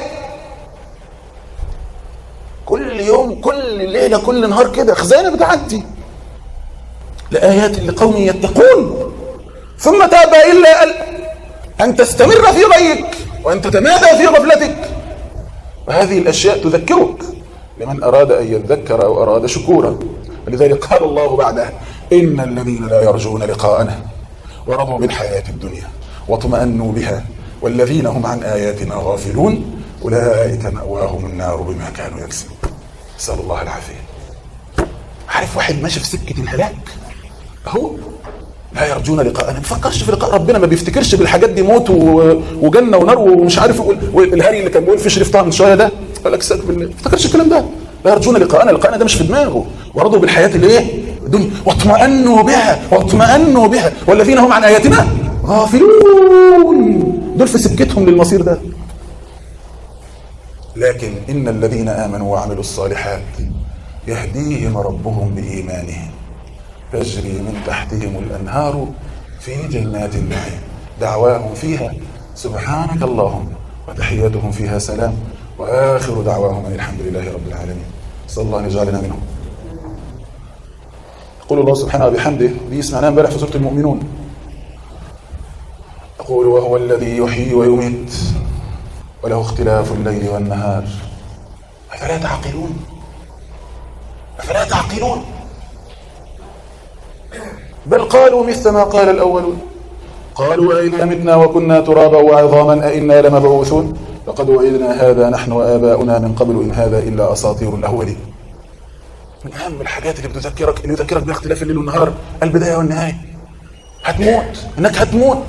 كل يوم كل ليله كل نهار كده خزانه بتعدي لايات لقوم يتقون ثم تاب الا ان تستمر في غيك وان تتمادى في غفلتك وهذه الأشياء تذكرك لمن أراد أن يذكر أو أراد شكورا ولذلك قال الله بعدها إن الذين لا يرجون لقاءنا ورضوا بالحياة الدنيا واطمأنوا بها والذين هم عن آياتنا غافلون أولئك مأواهم النار بما كانوا يكسبون نسأل الله العافية عارف واحد ماشي في سكة الهلاك أهو لا يرجون لقاء انا ما بيفكرش في لقاء ربنا ما بيفتكرش بالحاجات دي موت وجنه ونار ومش عارف والهري اللي كان بيقول في شريف طه من شويه ده قال لك استغفر بالله ما بيفتكرش الكلام ده لا يرجون لقاءنا لقاءنا ده مش في دماغه ورضوا بالحياه الايه الدنيا واطمأنوا بها واطمأنوا بها والذين هم عن اياتنا غافلون دول في سكتهم للمصير ده لكن ان الذين امنوا وعملوا الصالحات يهديهم ربهم بايمانهم تجري من تحتهم الأنهار في جنات النعيم دعواهم فيها سبحانك اللهم وتحياتهم فيها سلام وآخر دعواهم أن الحمد لله رب العالمين صلى الله أن يجعلنا منهم يقول الله سبحانه وبحمده دي سمعناها امبارح في سورة المؤمنون يقول وهو الذي يحيي ويميت وله اختلاف الليل والنهار أفلا تعقلون أفلا تعقلون بل قالوا مثل ما قال الأولون قالوا أئذا متنا وكنا ترابا وعظاما أئنا لمبعوثون لقد وعدنا هذا نحن وآباؤنا من قبل إن هذا إلا أساطير الأولين من أهم الحاجات اللي بتذكرك اللي يذكرك باختلاف الليل والنهار البداية والنهاية هتموت إنك هتموت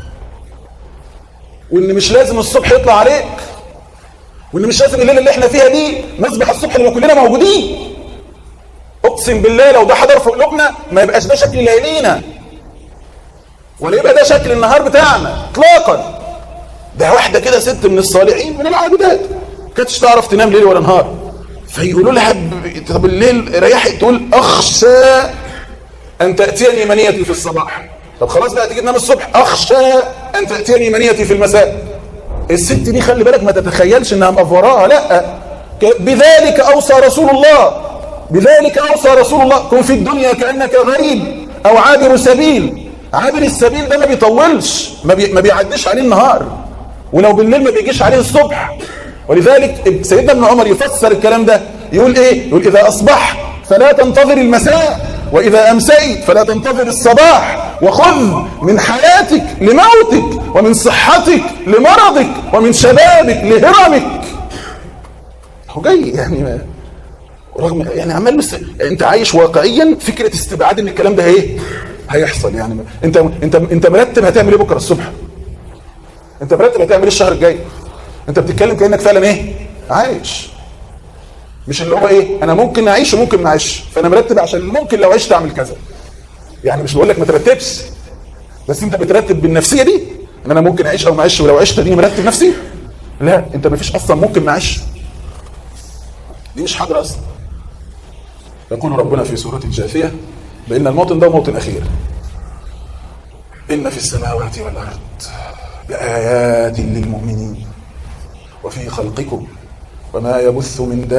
وإن مش لازم الصبح يطلع عليك وإن مش لازم الليلة اللي احنا فيها دي نصبح الصبح لما كلنا موجودين اقسم بالله لو ده حضر في قلوبنا ما يبقاش ده شكل ليالينا ولا يبقى ده شكل النهار بتاعنا اطلاقا ده واحده كده ست من الصالحين من العابدات كانتش تعرف تنام ليل ولا نهار فيقولوا لها ب- طب الليل ريحت تقول اخشى ان تاتيني منيتي في الصباح طب خلاص بقى تيجي تنام الصبح اخشى ان تاتيني منيتي في المساء الست دي خلي بالك ما تتخيلش انها مأفوراها لا ك- بذلك اوصى رسول الله بذلك اوصى رسول الله كن في الدنيا كانك غريب او عابر سبيل عابر السبيل ده ما بيطولش ما, بي ما بيعديش عليه النهار ولو بالليل ما بيجيش عليه الصبح ولذلك سيدنا ابن عمر يفسر الكلام ده يقول ايه يقول اذا اصبحت فلا تنتظر المساء واذا امسيت فلا تنتظر الصباح وخذ من حياتك لموتك ومن صحتك لمرضك ومن شبابك لهرمك هو جاي يعني ما رغم يعني عمال بس انت عايش واقعيا فكره استبعاد ان الكلام ده ايه هيحصل يعني ما- انت انت انت مرتب هتعمل ايه بكره الصبح انت مرتب هتعمل ايه الشهر الجاي انت بتتكلم كانك فعلا ايه عايش مش اللي هو ايه انا ممكن اعيش وممكن ما اعيش فانا مرتب عشان ممكن لو عشت اعمل كذا يعني مش بقول لك ما ترتبش بس انت بترتب بالنفسيه دي ان انا ممكن اعيش او ما اعيش ولو عشت دي مرتب نفسي لا انت ما فيش اصلا ممكن ما اعيش دي مش حاضره اصلا يقول ربنا في سوره الجاثيه بان الموطن ده موطن اخير ان في السماوات والارض لايات للمؤمنين وفي خلقكم وما يبث من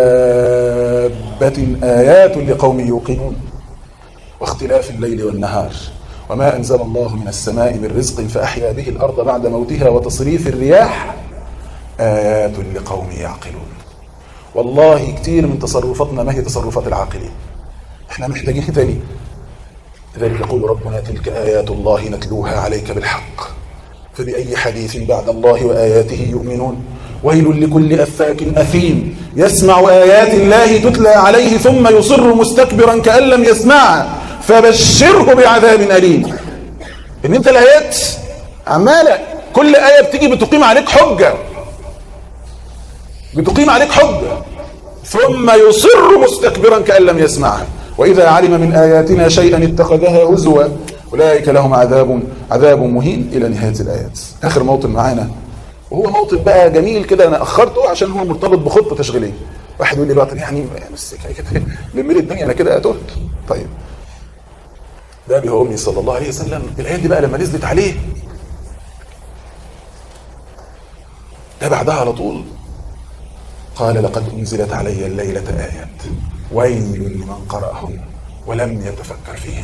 دابة آيات لقوم يوقنون واختلاف الليل والنهار وما أنزل الله من السماء من رزق فأحيا به الأرض بعد موتها وتصريف الرياح آيات لقوم يعقلون والله كتير من تصرفاتنا ما هي تصرفات العاقلين احنا محتاجين إيه تاني لذلك يقول ربنا تلك آيات الله نتلوها عليك بالحق فبأي حديث بعد الله وآياته يؤمنون ويل لكل أفاك أثيم يسمع آيات الله تتلى عليه ثم يصر مستكبرا كأن لم يسمعها فبشره بعذاب أليم إن أنت الآيات عمالة كل آية بتيجي بتقيم عليك حجة بتقيم عليك حجة ثم يصر مستكبرا كأن لم يسمعها وإذا علم من آياتنا شيئا اتخذها هزوا أولئك لهم عذاب عذاب مهين إلى نهاية الآيات آخر موطن معانا وهو موطن بقى جميل كده أنا أخرته عشان هو مرتبط بخطة تشغيلية واحد يقول لي بقى طب يعني بس كده لملي الدنيا أنا كده تهت طيب ده أبي وأمي صلى الله عليه وسلم الآيات دي بقى لما نزلت عليه ده بعدها على طول قال لقد أنزلت علي الليلة آيات ويل لمن قرأهن ولم يتفكر فيهن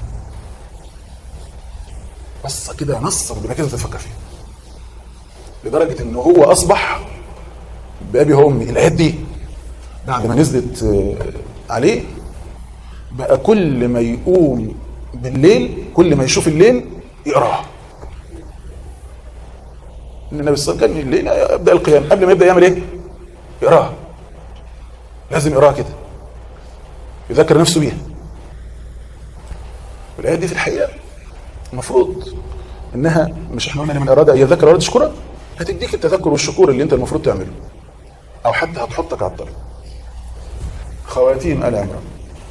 بس كده نص ربنا كده تفكر فيه لدرجة ان هو اصبح بأبي وأمي الآيات دي بعد ما نزلت آه، عليه بقى كل ما يقوم بالليل كل ما يشوف الليل يقراها ان النبي صلى الله عليه وسلم كان الليل يبدا القيام قبل ما يبدا يعمل ايه؟ يقراها لازم يقراها كده يذكر نفسه بيها والايه دي في الحقيقه المفروض انها مش احنا قلنا من اراد ان يذكر اراد شكرا هتديك التذكر والشكور اللي انت المفروض تعمله او حتى هتحطك على الطريق خواتيم ال عمران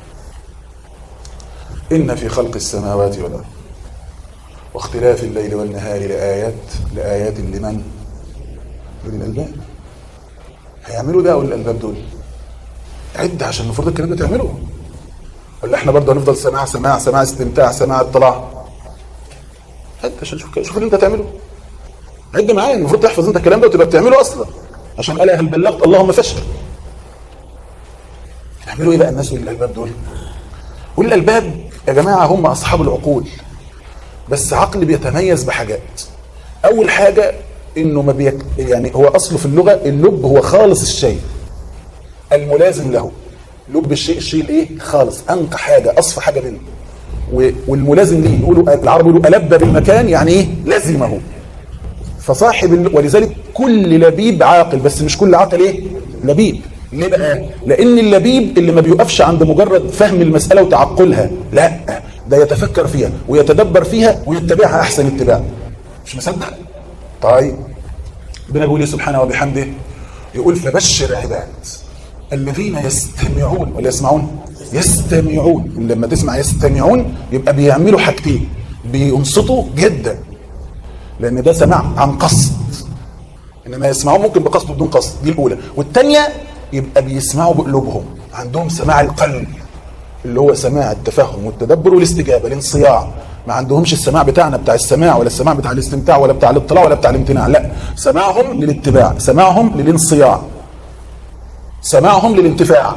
ان في خلق السماوات والارض واختلاف الليل والنهار لآيات لآيات لمن؟ لأولي الألباب هيعملوا ده أولي الألباب دول عد عشان المفروض الكلام ده تعمله ولا احنا برضه هنفضل سماع سماع سماع استمتاع سماع اطلاع عد عشان شوف شوف اللي انت تعمله عد معايا المفروض تحفظ انت الكلام ده وتبقى بتعمله اصلا عشان قال هل بلغت اللهم فاشهد يعملوا ايه بقى الناس اولي الالباب دول اولي الالباب يا جماعه هم اصحاب العقول بس عقل بيتميز بحاجات اول حاجه انه ما بيك يعني هو اصله في اللغه اللب هو خالص الشيء الملازم له لب الشيء الشيء الايه خالص انقى حاجه اصفى حاجه منه و- والملازم ليه يقولوا العرب يقولوا الب بالمكان يعني ايه لازمه فصاحب ال... ولذلك كل لبيب عاقل بس مش كل عاقل ايه لبيب ليه بقى لان اللبيب اللي ما بيقفش عند مجرد فهم المساله وتعقلها لا ده يتفكر فيها ويتدبر فيها ويتبعها احسن اتباع مش مصدق طيب ربنا بيقول إيه سبحانه وبحمده يقول فبشر عباد الذين يستمعون ولا يسمعون يستمعون لما تسمع يستمعون يبقى بيعملوا حاجتين بينصتوا جدا لان ده سماع عن قصد انما يسمعون ممكن بقصد بدون قصد دي الاولى والثانيه يبقى بيسمعوا بقلوبهم عندهم سماع القلب اللي هو سماع التفهم والتدبر والاستجابه الانصياع ما عندهمش السماع بتاعنا بتاع السماع ولا السماع بتاع الاستمتاع ولا بتاع الاطلاع ولا بتاع الامتناع لا سماعهم للاتباع سماعهم للانصياع سماعهم للانتفاع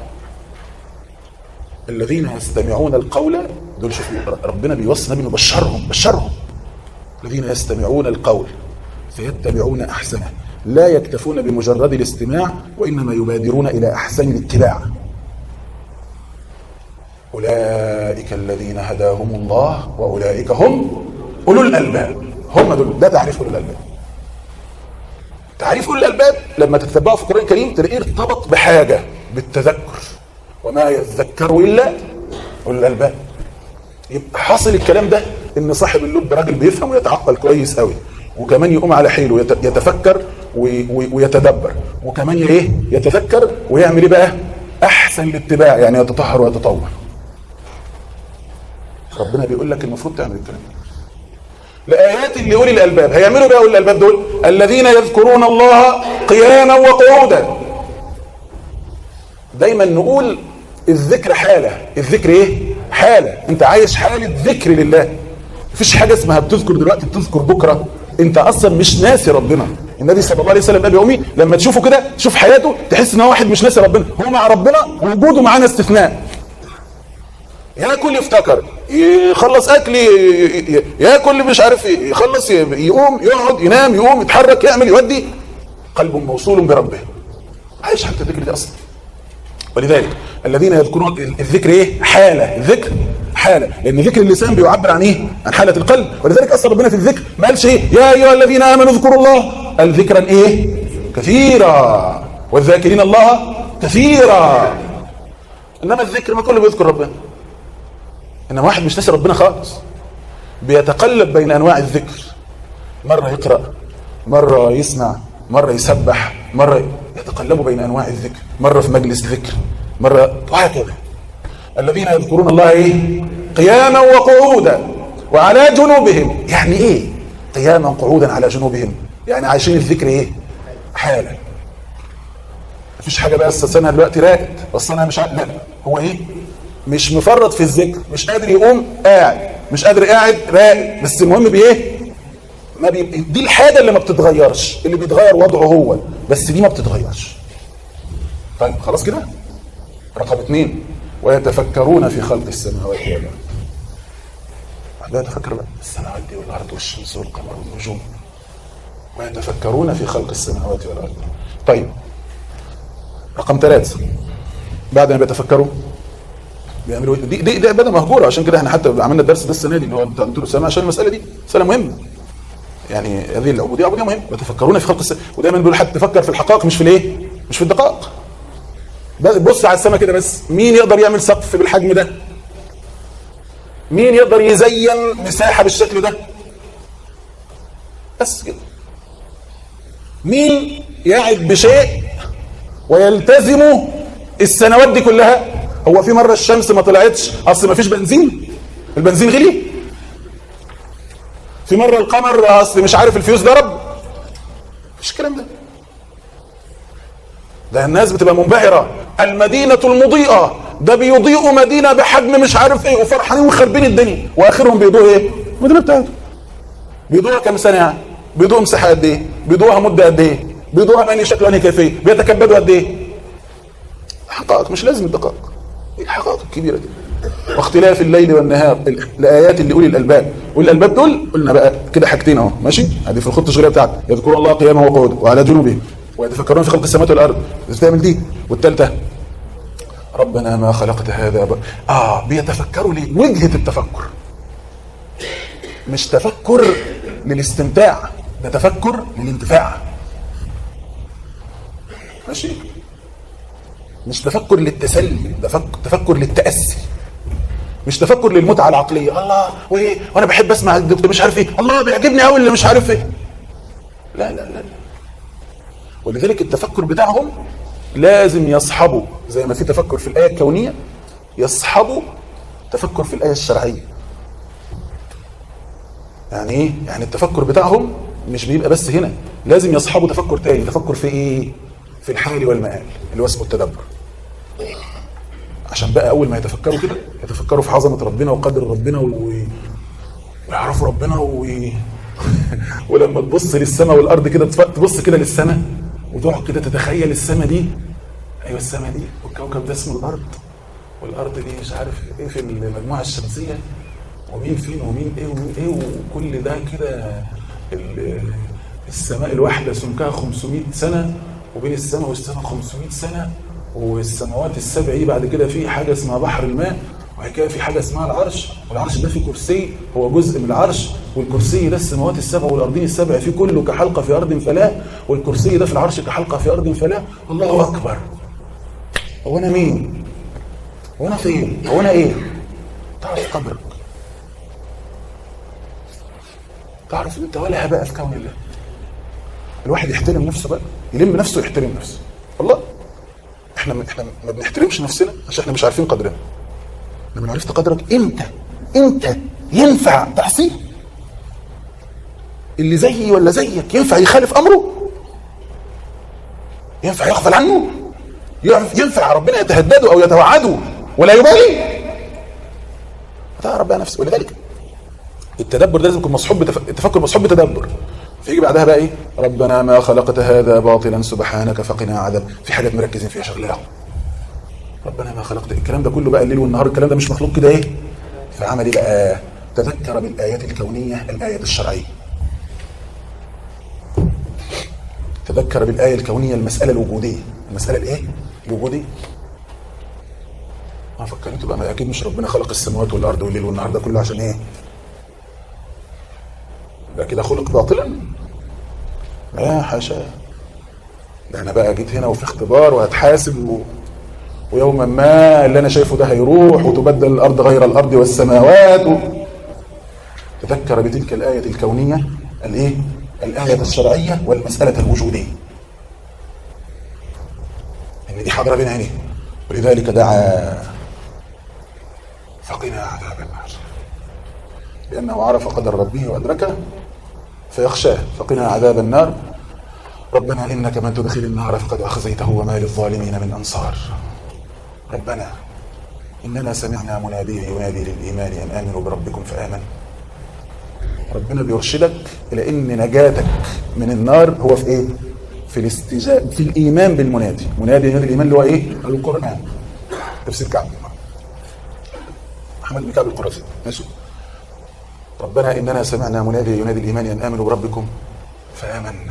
الذين يستمعون القول دول شوفوا ربنا بيوصي النبي انه بشرهم بشرهم الذين يستمعون القول فيتبعون احسنه لا يكتفون بمجرد الاستماع وانما يبادرون الى احسن الاتباع اولئك الذين هداهم الله واولئك هم اولو الالباب هم دول ده تعريف اولو الالباب تعريف اولو الالباب لما تتبعه في القران الكريم تلاقيه ارتبط بحاجه بالتذكر وما يذكر الا اولو الالباب يبقى حاصل الكلام ده ان صاحب اللب راجل بيفهم ويتعقل كويس قوي وكمان يقوم على حيله يت- يتفكر وي- وي- ويتدبر وكمان ي- ايه يتذكر ويعمل ايه بقى احسن الاتباع يعني يتطهر ويتطور ربنا بيقول لك المفروض تعمل الكلام ده لآيات اللي أولي الألباب هيعملوا بقى أولي الألباب دول الذين يذكرون الله قياما وقعودا دايما نقول الذكر حالة الذكر ايه حالة انت عايش حالة ذكر لله مفيش حاجة اسمها بتذكر دلوقتي بتذكر بكرة انت اصلا مش ناسي ربنا النبي صلى الله عليه وسلم ابي امي لما تشوفه كده تشوف حياته تحس ان هو واحد مش ناسي ربنا هو مع ربنا ووجوده معانا استثناء ياكل يفتكر يخلص اكل ي- ي- ياكل مش عارف ايه يخلص ي- يقوم يقعد ينام يقوم يتحرك يعمل يودي قلب موصول بربه عايش حتى الذكر دي اصلا ولذلك الذين يذكرون الذكر ايه حاله الذكر حاله لان ذكر اللسان بيعبر عن ايه عن حاله القلب ولذلك اصلا ربنا في الذكر ما قالش ايه يا ايها الذين امنوا اذكروا الله قال ذكرا ايه كثيرا والذاكرين الله كثيرا انما الذكر ما كله بيذكر ربنا انما واحد مش ناسي ربنا خالص بيتقلب بين انواع الذكر مره يقرا مره يسمع مره يسبح مره يتقلب بين انواع الذكر مره في مجلس ذكر مره وهكذا الذين يذكرون الله ايه قياما وقعودا وعلى جنوبهم يعني ايه قياما قعودا على جنوبهم يعني عايشين الذكر ايه حالا مفيش حاجه بقى اصل انا دلوقتي راقد اصل انا مش عارف لا هو ايه مش مفرط في الذكر مش قادر يقوم قاعد مش قادر قاعد راقد بس المهم بايه ما بي... دي الحاجه اللي ما بتتغيرش اللي بيتغير وضعه هو بس دي ما بتتغيرش طيب خلاص كده رقم اثنين ويتفكرون في خلق السماوات والارض لا يتفكر بقى السماوات دي والارض والشمس والقمر والنجوم ويتفكرون في خلق السماوات والارض طيب رقم ثلاثة بعد ما بيتفكروا بيعملوا إيه؟ دي دي دي عباده مهجوره عشان كده احنا حتى عملنا الدرس ده السنه دي اللي هو بتاع دكتور اسامه عشان المساله دي مساله مهمه يعني هذه العبوديه عبوديه مهمه يتفكرون في خلق السماء ودايما بيقول حد تفكر في الحقائق مش في الايه؟ مش في الدقائق بس بص على السماء كده بس مين يقدر يعمل سقف بالحجم ده؟ مين يقدر يزين مساحه بالشكل ده؟ بس كده مين يعد بشيء ويلتزم السنوات دي كلها هو في مره الشمس ما طلعتش اصل ما فيش بنزين البنزين غلي في مره القمر اصل مش عارف الفيوز ضرب مفيش الكلام ده ده الناس بتبقى منبهره المدينه المضيئه ده بيضيئوا مدينه بحجم مش عارف ايه وفرحانين وخاربين الدنيا واخرهم بيضيئوا ايه المدينه بتاعتهم بيضيئوها كام سنه يعني بيضيئوا مساحه قد ايه بيضيئوها مده قد ايه بيضيئوها بأنهي شكل وأنهي كيفيه بيتكبدوا قد ايه حقائق مش لازم الدقائق ايه الحقائق الكبيره دي واختلاف الليل والنهار الايات اللي اولي الالباب اولي الالباب دول قلنا بقى كده حاجتين اهو ماشي ادي في الخطه التشغيليه بتاعتك يذكرون الله قياما وقعودا وعلى جنوبهم ويتفكرون في خلق السماوات والارض بتعمل دي والثالثه ربنا ما خلقت هذا ب... اه بيتفكروا ليه وجهه التفكر مش تفكر للاستمتاع ده تفكر للانتفاع ماشي مش تفكر للتسلي ده فك- تفكر للتأسي مش تفكر للمتعة العقلية الله وايه وانا بحب اسمع الدكتور مش عارف ايه الله بيعجبني قوي اللي مش عارف ايه لا لا لا لا. ولذلك التفكر بتاعهم لازم يصحبوا زي ما في تفكر في الآية الكونية يصحبوا تفكر في الآية الشرعية يعني ايه يعني التفكر بتاعهم مش بيبقى بس هنا لازم يصحبوا تفكر تاني تفكر في ايه في الحال والمآل اللي هو اسمه التدبر عشان بقى اول ما يتفكروا كده يتفكروا في عظمه ربنا وقدر ربنا و... ويعرفوا ربنا و... ولما تبص للسماء والارض كده تف- تبص كده للسماء وتقعد كده تتخيل السماء دي ايوه السماء دي والكوكب ده اسمه الارض والارض دي مش عارف ايه في المجموعه الشمسيه ومين فين ومين ايه ومين ايه وكل ده كده ال- السماء الواحده سمكها 500 سنه وبين السماء والسماء 500 سنه والسماوات السبع دي بعد كده في حاجه اسمها بحر الماء وبعد كده في حاجه اسمها العرش والعرش ده فيه كرسي هو جزء من العرش والكرسي ده السماوات السبع والارضين السبع فيه كله كحلقه في ارض فلاه والكرسي ده في العرش كحلقه في ارض فلاه الله اكبر هو انا مين؟ هو انا فين؟ هو انا ايه؟ تعرف قدرك تعرف انت ولا هباء في كون الله الواحد يحترم نفسه بقى يلم نفسه ويحترم نفسه والله احنا احنا ما بنحترمش نفسنا عشان احنا مش عارفين قدرنا لما عرفت قدرك انت انت ينفع تعصيه اللي زيي ولا زيك ينفع يخالف امره ينفع يغفل عنه يعرف- ينفع ربنا يتهدده او يتوعده ولا يبالي تعرف بقى نفسه ولذلك التدبر ده لازم يكون مصحوب بتف... التفكر مصحوب بتدبر فيجي بعدها بقى ايه ربنا ما خلقت هذا باطلا سبحانك فقنا عذاب في حاجات مركزين فيها شغلها ربنا ما خلقت الكلام ده كله بقى الليل والنهار الكلام ده مش مخلوق كده ايه فعمل ايه بقى تذكر بالايات الكونيه الايات الشرعيه تذكر بالايه الكونيه المساله الوجوديه المساله الايه الوجوديه ما فكرت بقى ما اكيد مش ربنا خلق السماوات والارض والليل والنهار ده كله عشان ايه ده كده خلق باطلا لا حاشا ده انا بقى جيت هنا وفي اختبار وهتحاسب و... ويوما ما اللي انا شايفه ده هيروح وتبدل الارض غير الارض والسماوات و... تذكر بتلك الايه الكونيه الايه الايه الشرعيه والمساله الوجوديه ان دي حاضره بين عينيه ولذلك دعا فقنا عذاب النار لأنه عرف قدر ربه وأدركه فيخشاه فقنا عذاب النار ربنا إنك من تدخل النار فقد أخزيته وما للظالمين من أنصار ربنا إننا سمعنا مناديا ينادي للإيمان أن آمنوا بربكم فآمن ربنا بيرشدك إلى إن نجاتك من النار هو في إيه؟ في الاستجابة في الإيمان بالمنادي منادي ينادي الإيمان اللي هو إيه؟ القرآن تفسير كعب محمد بن كعب القرظي ماشي ربنا إننا سمعنا منادي ينادي الإيمان أن آمنوا بربكم فآمنا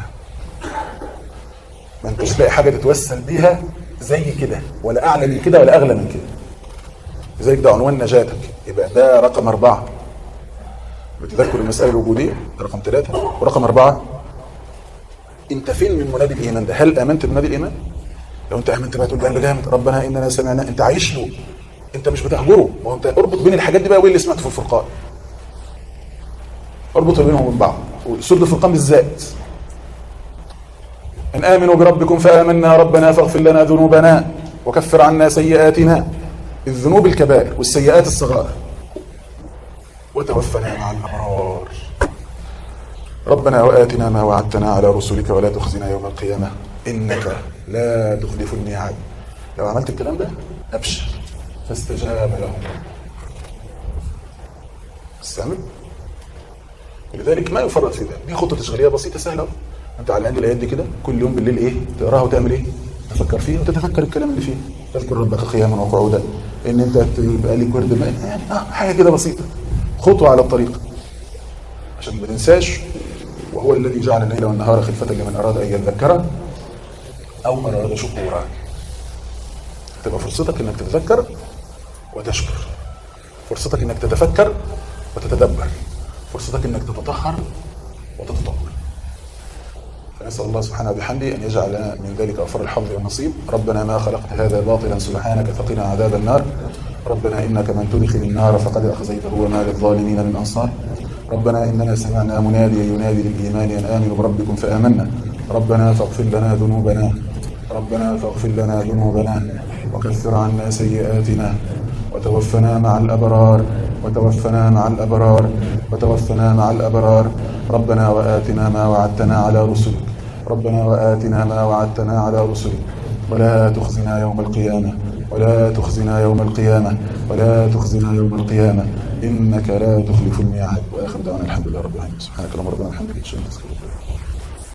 ما انتش لاقي حاجة تتوسل بيها زي كده ولا أعلى من كده ولا أغلى من كده لذلك ده عنوان نجاتك يبقى ده رقم أربعة بتذكر المسألة الوجودية ده رقم ثلاثة ورقم أربعة أنت فين من منادي الإيمان ده هل آمنت بمنادي الإيمان لو أنت آمنت بقى تقول ده جامد ربنا إننا سمعنا أنت عايش له أنت مش بتهجره ما هو أنت اربط بين الحاجات دي بقى وايه اللي سمعته في الفرقان اربط بينهم وبين بعض سورة الفرقان بالذات إن آمنوا بربكم فآمنا ربنا فاغفر لنا ذنوبنا وكفر عنا سيئاتنا الذنوب الكبائر والسيئات الصغائر وتوفنا مع الأبرار ربنا وآتنا ما وعدتنا على رسلك ولا تخزنا يوم القيامة إنك لا تخلف الميعاد لو عملت الكلام ده أبشر فاستجاب لهم استعمل لذلك ما يفرط في ذلك دي خطه تشغيليه بسيطه سهله انت على الاقل الايات دي كده كل يوم بالليل ايه تقراها وتعمل ايه تفكر فيه وتتفكر الكلام اللي فيه تذكر ربك قياما وقعودا ان انت يبقى لك ورد ما- يعني آه حاجه كده بسيطه خطوه على الطريق عشان ما تنساش وهو الذي جعل الليل والنهار خلفة لمن أراد أن يذكر أو أراد شكورا تبقى فرصتك انك تتذكر وتشكر فرصتك انك تتفكر وتتدبر فرصتك انك تتطهر وتتطور فنسأل الله سبحانه وبحمده أن يجعل لنا من ذلك أوفر الحظ والنصيب ربنا ما خلقت هذا باطلا سبحانك فقنا عذاب النار ربنا إنك من تدخل النار فقد أخزيته وما للظالمين من أنصار ربنا إننا سمعنا مناديا ينادي للإيمان أن آمنوا بربكم فآمنا ربنا فاغفر لنا ذنوبنا ربنا فاغفر لنا ذنوبنا وكفر عنا سيئاتنا وتوفنا مع الأبرار وتوفنا مع الأبرار وتوفنا مع الأبرار ربنا وآتنا ما وعدتنا على رسلك ربنا وآتنا ما وعدتنا على رسلك ولا تخزنا يوم القيامة ولا تخزنا يوم القيامة ولا تخزنا يوم القيامة إنك لا تخلف الميعاد وآخر دعوانا الحمد لله رب العالمين سبحانك اللهم ربنا الحمد لله